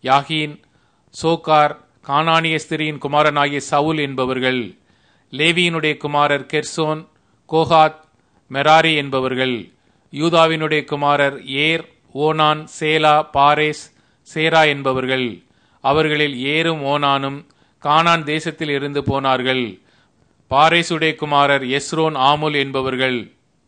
யாகீன் சோகார் கானானிய ஸ்திரியின் குமாரனாகிய சவுல் என்பவர்கள் லேவியினுடைய குமாரர் கெர்சோன் கோஹாத் மெராரி என்பவர்கள் யூதாவினுடைய குமாரர் ஏர் ஓனான் சேலா பாரேஸ் சேரா என்பவர்கள் அவர்களில் ஏரும் ஓனானும் கானான் தேசத்தில் இருந்து போனார்கள் பாரேசுடைய குமாரர் எஸ்ரோன் ஆமுல் என்பவர்கள்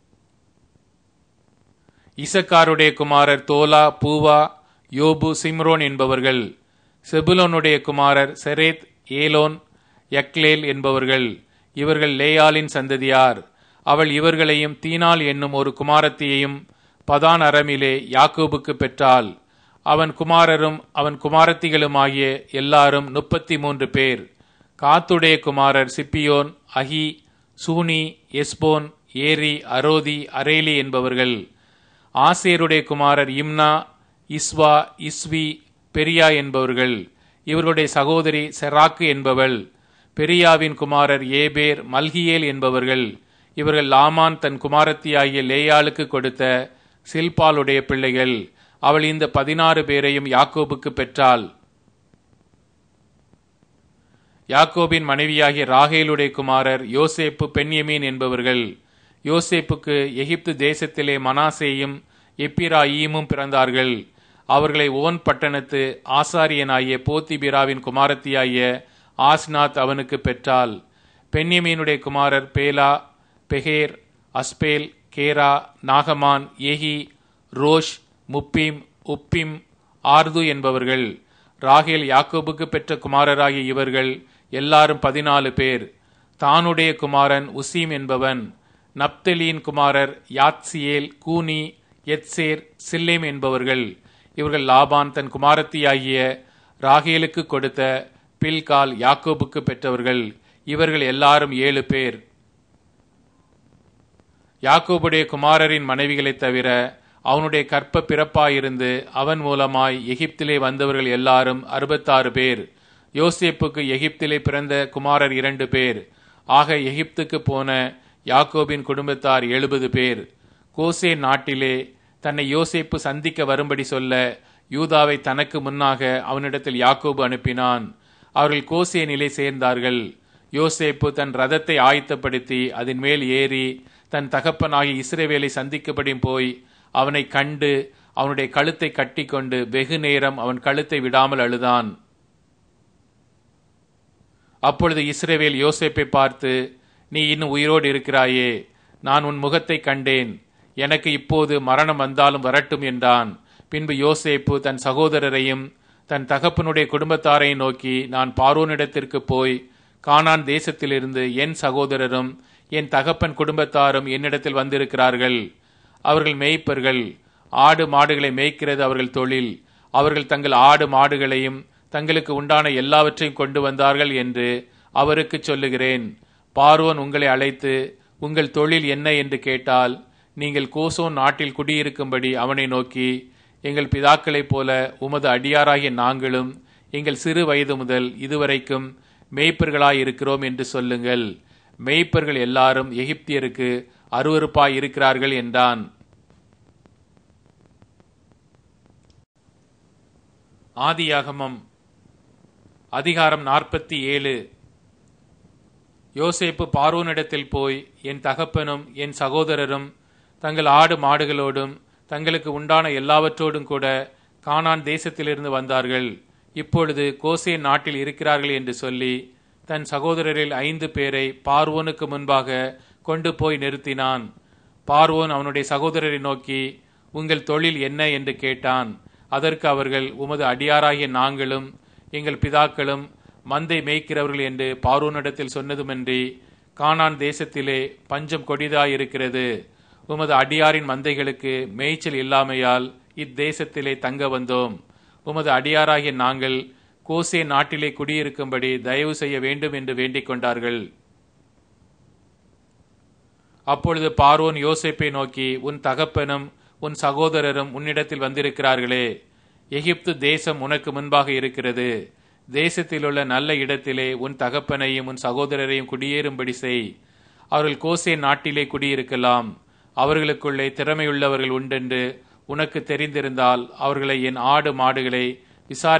இசக்காருடைய குமாரர் தோலா பூவா யோபு சிம்ரோன் என்பவர்கள் செபுலோனுடைய குமாரர் செரேத் ஏலோன் யக்லேல் என்பவர்கள் இவர்கள் லேயாலின் சந்ததியார் அவள் இவர்களையும் தீனாள் என்னும் ஒரு குமாரத்தியையும் பதான் அரமிலே யாக்கோபுக்கு பெற்றாள் அவன் குமாரரும் அவன் குமாரத்திகளுமாகிய எல்லாரும் முப்பத்தி மூன்று பேர் காத்துடைய குமாரர் சிப்பியோன் அஹி சூனி எஸ்போன் ஏரி அரோதி அரேலி என்பவர்கள் ஆசேருடைய குமாரர் இம்னா இஸ்வா இஸ்வி பெரியா என்பவர்கள் இவர்களுடைய சகோதரி செராக்கு என்பவள் பெரியாவின் குமாரர் ஏபேர் மல்கியேல் என்பவர்கள் இவர்கள் லாமான் தன் குமாரத்தியாகிய லேயாளுக்கு கொடுத்த சில்பாலுடைய பிள்ளைகள் அவள் இந்த பதினாறு பேரையும் யாக்கோபுக்கு பெற்றாள் யாக்கோபின் மனைவியாகிய ராகேலுடைய குமாரர் யோசேப்பு பென்யமீன் என்பவர்கள் யோசேப்புக்கு எகிப்து தேசத்திலே மனாசேயும் எப்பிராயீமும் பிறந்தார்கள் அவர்களை ஓன் பட்டணத்து ஆசாரியனாகிய போத்திபிராவின் குமாரத்தியாகிய ஆஸ்நாத் அவனுக்கு பெற்றாள் பென்யமீனுடைய குமாரர் பேலா பெஹேர் அஸ்பேல் கேரா நாகமான் ஏஹி ரோஷ் முப்பிம் உப்பிம் ஆர்து என்பவர்கள் ராகேல் யாக்கோபுக்கு பெற்ற குமாரராகிய இவர்கள் எல்லாரும் பதினாலு பேர் தானுடைய குமாரன் உசீம் என்பவன் நப்தலியின் குமாரர் யாத்சியேல் கூனி எத்சேர் சில்லேம் என்பவர்கள் இவர்கள் லாபான் தன் குமாரத்தியாகிய ராகேலுக்கு கொடுத்த பில்கால் யாக்கோபுக்கு பெற்றவர்கள் இவர்கள் எல்லாரும் ஏழு பேர் யாக்கோபுடைய குமாரரின் மனைவிகளைத் தவிர அவனுடைய கற்ப பிறப்பாயிருந்து அவன் மூலமாய் எகிப்திலே வந்தவர்கள் எல்லாரும் அறுபத்தாறு பேர் யோசேப்புக்கு எகிப்திலே பிறந்த குமாரர் இரண்டு பேர் ஆக எகிப்துக்கு போன யாக்கோபின் குடும்பத்தார் எழுபது பேர் கோசே நாட்டிலே தன்னை யோசேப்பு சந்திக்க வரும்படி சொல்ல யூதாவை தனக்கு முன்னாக அவனிடத்தில் யாக்கோபு அனுப்பினான் அவர்கள் கோசே நிலை சேர்ந்தார்கள் யோசேப்பு தன் ரதத்தை ஆயத்தப்படுத்தி அதன் மேல் ஏறி தன் தகப்பனாகிய இஸ்ரேவேலை சந்திக்கப்படி போய் அவனை கண்டு அவனுடைய கழுத்தை கட்டிக்கொண்டு வெகு நேரம் அவன் கழுத்தை விடாமல் அழுதான் அப்பொழுது இஸ்ரேவேல் யோசேப்பை பார்த்து நீ இன்னும் உயிரோடு இருக்கிறாயே நான் உன் முகத்தை கண்டேன் எனக்கு இப்போது மரணம் வந்தாலும் வரட்டும் என்றான் பின்பு யோசேப்பு தன் சகோதரரையும் தன் தகப்பனுடைய குடும்பத்தாரையும் நோக்கி நான் பார்வோனிடத்திற்கு போய் கானான் தேசத்திலிருந்து என் சகோதரரும் என் தகப்பன் குடும்பத்தாரும் என்னிடத்தில் வந்திருக்கிறார்கள் அவர்கள் மேய்ப்பர்கள் ஆடு மாடுகளை மேய்க்கிறது அவர்கள் தொழில் அவர்கள் தங்கள் ஆடு மாடுகளையும் தங்களுக்கு உண்டான எல்லாவற்றையும் கொண்டு வந்தார்கள் என்று அவருக்கு சொல்லுகிறேன் பார்வோன் உங்களை அழைத்து உங்கள் தொழில் என்ன என்று கேட்டால் நீங்கள் கோசோன் நாட்டில் குடியிருக்கும்படி அவனை நோக்கி எங்கள் பிதாக்களைப் போல உமது அடியாராகிய நாங்களும் எங்கள் சிறு வயது முதல் இதுவரைக்கும் மேய்ப்பர்களாயிருக்கிறோம் என்று சொல்லுங்கள் மேய்ப்பர்கள் எல்லாரும் எகிப்தியருக்கு அருவறுப்பாய் இருக்கிறார்கள் என்றான் ஆதியாகமம் அதிகாரம் நாற்பத்தி ஏழு யோசேப்பு பார்வோனிடத்தில் போய் என் தகப்பனும் என் சகோதரரும் தங்கள் ஆடு மாடுகளோடும் தங்களுக்கு உண்டான எல்லாவற்றோடும் கூட கானான் தேசத்திலிருந்து வந்தார்கள் இப்பொழுது கோசே நாட்டில் இருக்கிறார்கள் என்று சொல்லி தன் சகோதரரில் ஐந்து பேரை பார்வோனுக்கு முன்பாக கொண்டு போய் நிறுத்தினான் பார்வோன் அவனுடைய சகோதரரை நோக்கி உங்கள் தொழில் என்ன என்று கேட்டான் அதற்கு அவர்கள் உமது அடியாராகிய நாங்களும் எங்கள் பிதாக்களும் மந்தை மேய்க்கிறவர்கள் என்று பார்வோனிடத்தில் சொன்னதுமன்றி கானான் தேசத்திலே பஞ்சம் கொடிதாயிருக்கிறது உமது அடியாரின் மந்தைகளுக்கு மேய்ச்சல் இல்லாமையால் இத்தேசத்திலே தங்க வந்தோம் உமது அடியாராகிய நாங்கள் கோசே நாட்டிலே குடியிருக்கும்படி தயவு செய்ய வேண்டும் என்று வேண்டிக் கொண்டார்கள் அப்பொழுது பார்வோன் யோசேப்பை நோக்கி உன் தகப்பனும் உன் சகோதரரும் உன்னிடத்தில் வந்திருக்கிறார்களே எகிப்து தேசம் உனக்கு முன்பாக இருக்கிறது தேசத்திலுள்ள நல்ல இடத்திலே உன் தகப்பனையும் உன் சகோதரரையும் குடியேறும்படி செய் அவர்கள் கோசே நாட்டிலே குடியிருக்கலாம் அவர்களுக்குள்ளே திறமையுள்ளவர்கள் உண்டென்று உனக்கு தெரிந்திருந்தால் அவர்களை என் ஆடு மாடுகளை விசாரி